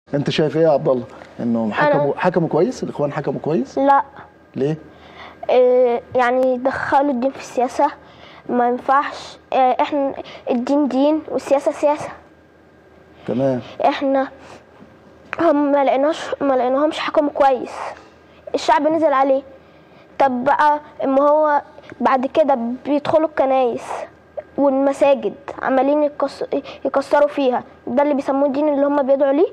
انت شايف ايه يا عبد الله انهم أنا- حكموا حكموا كويس الاخوان حكموا كويس لا ليه إيه يعني دخلوا الدين في السياسة ما ينفعش إيه احنا الدين دين والسياسة سياسة تمام احنا هم ما لقيناش ما لقيناهمش حكموا كويس الشعب نزل عليه طب بقى اما هو بعد كده بيدخلوا الكنايس والمساجد عمالين يكس... يكسروا فيها ده اللي بيسموه الدين اللي هم بيدعوا ليه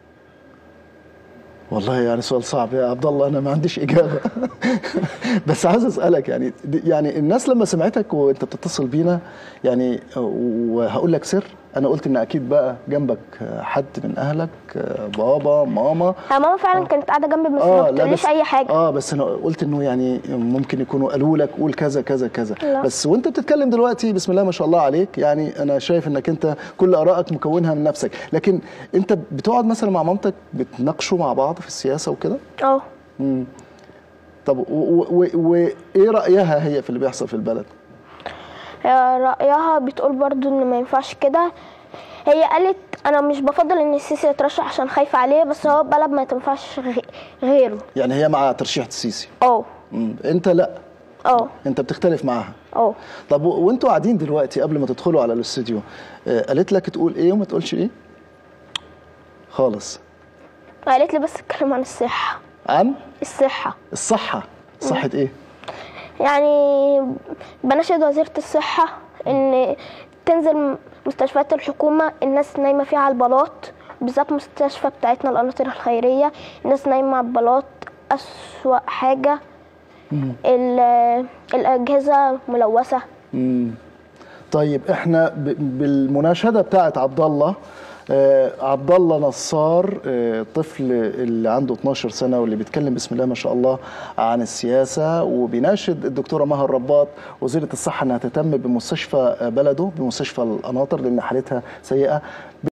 والله يعني سؤال صعب يا عبد الله انا ما عنديش اجابه بس عايز اسالك يعني دي- يعني الناس لما سمعتك وانت بتتصل بينا يعني وهقول لك سر انا قلت ان اكيد بقى جنبك حد من اهلك بابا ماما يا ماما فعلا كانت قاعده جنبي بس ما بتقوليش اي حاجه اه بس انا قلت انه يعني ممكن يكونوا قالوا لك قول كذا كذا كذا لا. بس وانت بتتكلم دلوقتي بسم الله ما شاء الله عليك يعني انا شايف انك انت كل ارائك مكونها من نفسك لكن انت بتقعد مثلا مع مامتك بتناقشوا مع بعض في السياسه وكده اه مم. طب و- و- و- وايه رايها هي في اللي بيحصل في البلد هي رايها بتقول برضو ان ما ينفعش كده هي قالت انا مش بفضل ان السيسي يترشح عشان خايفه عليه بس هو بلد ما تنفعش غي- غيره يعني هي مع ترشيح السيسي اه مم. انت لا اه انت بتختلف معاها اه طب و- وانتوا قاعدين دلوقتي قبل ما تدخلوا على الاستوديو آه، قالت لك تقول ايه وما تقولش ايه خالص قالت لي بس اتكلم عن الصحه عن الصحه الصحه صحه ايه يعني بناشد وزيره الصحه ان تنزل مستشفيات الحكومه الناس نايمه فيها على البلاط بالذات مستشفى بتاعتنا القناطر الخيريه الناس نايمه على البلاط اسوا حاجه ال- الاجهزه ملوثه مم. طيب احنا ب- بالمناشده بتاعت عبد الله آه عبد الله نصار آه طفل اللي عنده 12 سنه واللي بيتكلم بسم الله ما شاء الله عن السياسه وبيناشد الدكتوره مها الرباط وزيره الصحه انها تهتم بمستشفى آه، بلده بمستشفى القناطر لان حالتها سيئه